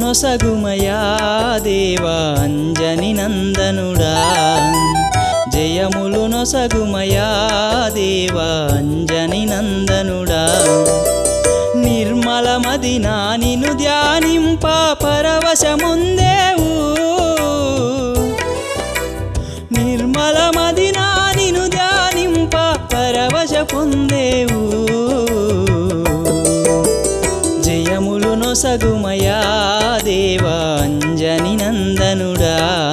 నొసగుమయా దేవా అంజని నందనుడా జయములు నొసగుమయా దేవా అంజని నందనుడా నిర్మలమది నా నిను ధ్యానింప పరవశముందేవు నిర్మలమది నా నిను ధ్యానింప పరవశ పొందేవు జయములు నొసగుమయా దేవా అంజని నందనుడా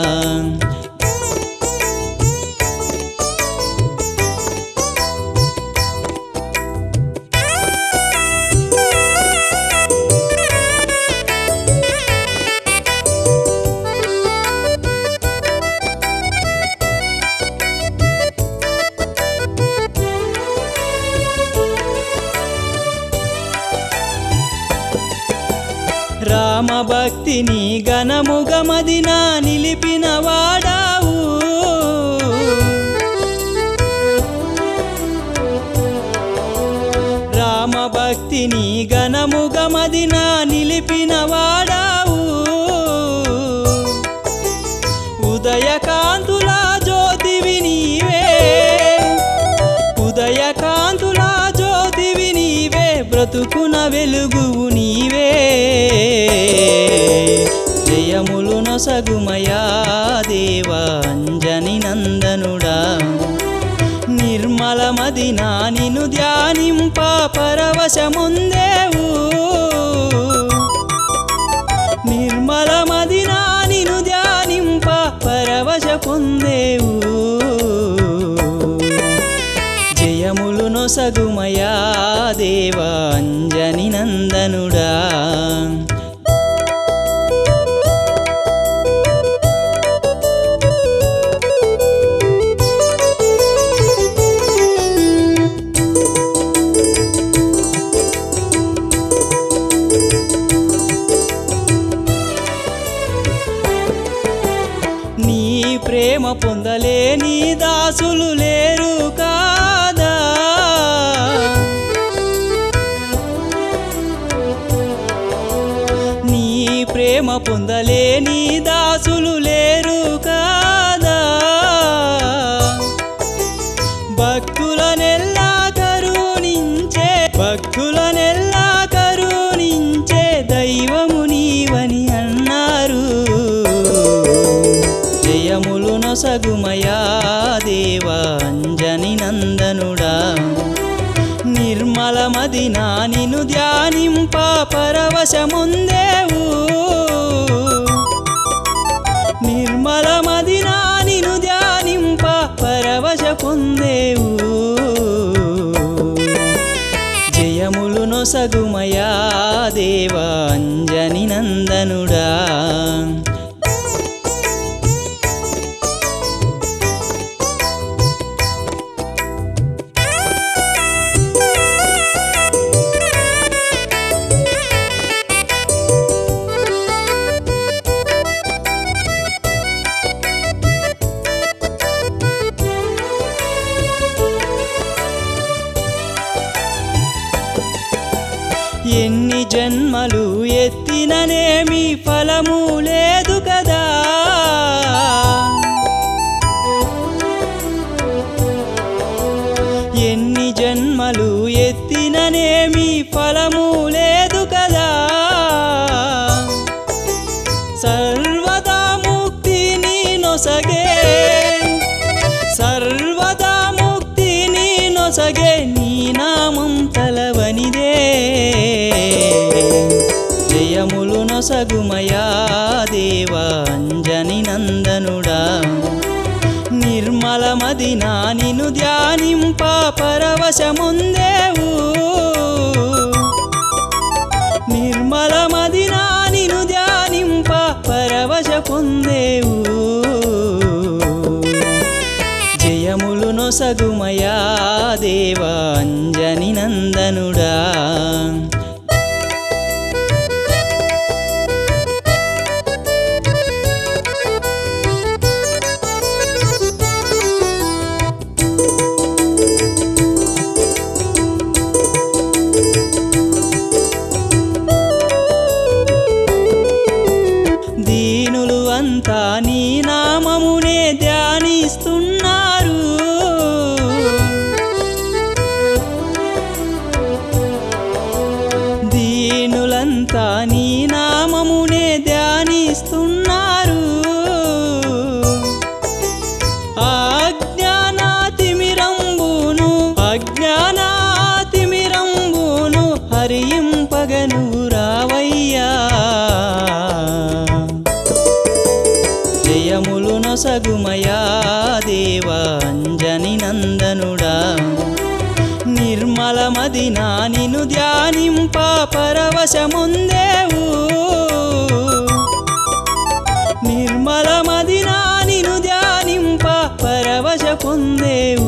రామభక్తిని గణముగమదిన నిలిపిన వాడావు రామభక్తిని గణముగమదిన నిలిపిన వాడావు ఉదయకాంతుల జ్యోతివి నీవే ఉదయకాంతుల జ్యోతివి నీవే బ్రతుకున వెలుగువు నీవే జయములు నొసగుమయా దేవా అంజని నందనుడా నిర్మలమది నా నిను ధ్యానింప పరవశముందేవు నిర్మలమది నా నిను ధ్యానింప పరవశ పొందేవు జయములు నొసగుమయా దేవా అంజని నందనుడా నీ ప్రేమ పొందలేని దాసులు లేరు కాదా నీ ప్రేమ పొందలేని దాసులు లేరు కాదా భక్తులనెల్లా కరుణించే భక్తులనెల్లా కరుణించే దైవము నీవని అన్నారు జయములు నొసగుమయా దేవా అంజని నందనుడా నిర్మలమది నా నిను ధ్యానింప పరవశముందేవు నిర్మలమది నా నిను ధ్యానింప పరవశ పొందేవు జయములు నొసగుమయా దేవా అంజని నందనుడా ఎన్ని జన్మలు ఎత్తిననేమి ఫలము లేదు కదా ఎన్ని జన్మలు ఎత్తిననేమి ఫలము లేదు కదా సర్వదా ముక్తిని నొసగే సర్వదా ముక్తిని నొసగే నీ నామం తలవనిదే జయములు నొసగుమయా దేవా అంజని నందనుడా నిర్మలమది నా నిను ధ్యానింప పరవశముందేవు నిర్మలమది నా నిను ధ్యానింప పరవశ పొందేవు జయములు నొసగుమయా దేవా అంజని నందనుడా అంతా నీ నామమునే ధ్యానిస్తున్నారు అజ్ఞానాతిమిరంబును అజ్ఞానాతిమిరంబును హరింపగను రావయ్యా జయములు నొసగుమయా దేవా అంజని నందనుడా నిర్మలమది నా నిను ధ్యానింప పరవశముందేవు నిర్మలమది నా నిను ధ్యానింప పరవశ పొందేవు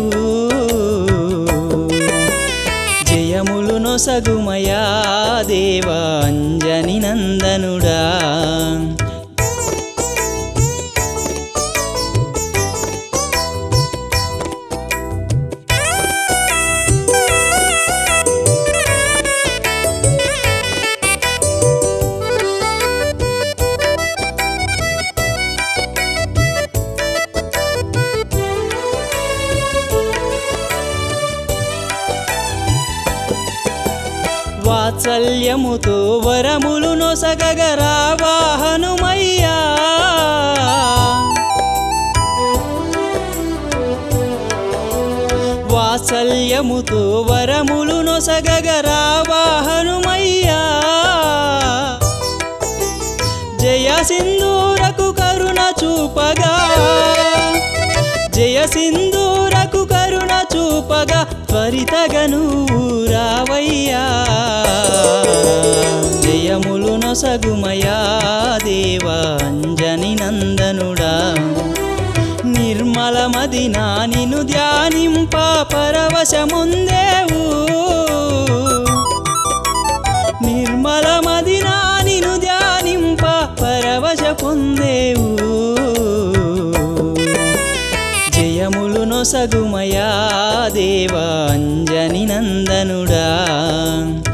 జయములు నొసగుమయా దేవా అంజని నందనుడా వాత్సల్యముతో వరములు నొసగగరా వాహనుమయ్యా వాత్సల్యముతో వరములు నొసగగరా వాహనుమయ్యా జయ సింధూరకు కరుణ చూపగా జయ సింధూరకు కరుణ చూపగా త్వరితగను రావయ్యా జయములు నొసగుమయా దేవా అంజని నందనుడా నిర్మలమది నా నిను ధ్యానింప పరవశముందేవు నిర్మలమది నా నిను ధ్యానింప పరవశ పొందేవు జయములు నొసగుమయా దేవా అంజని నందనుడా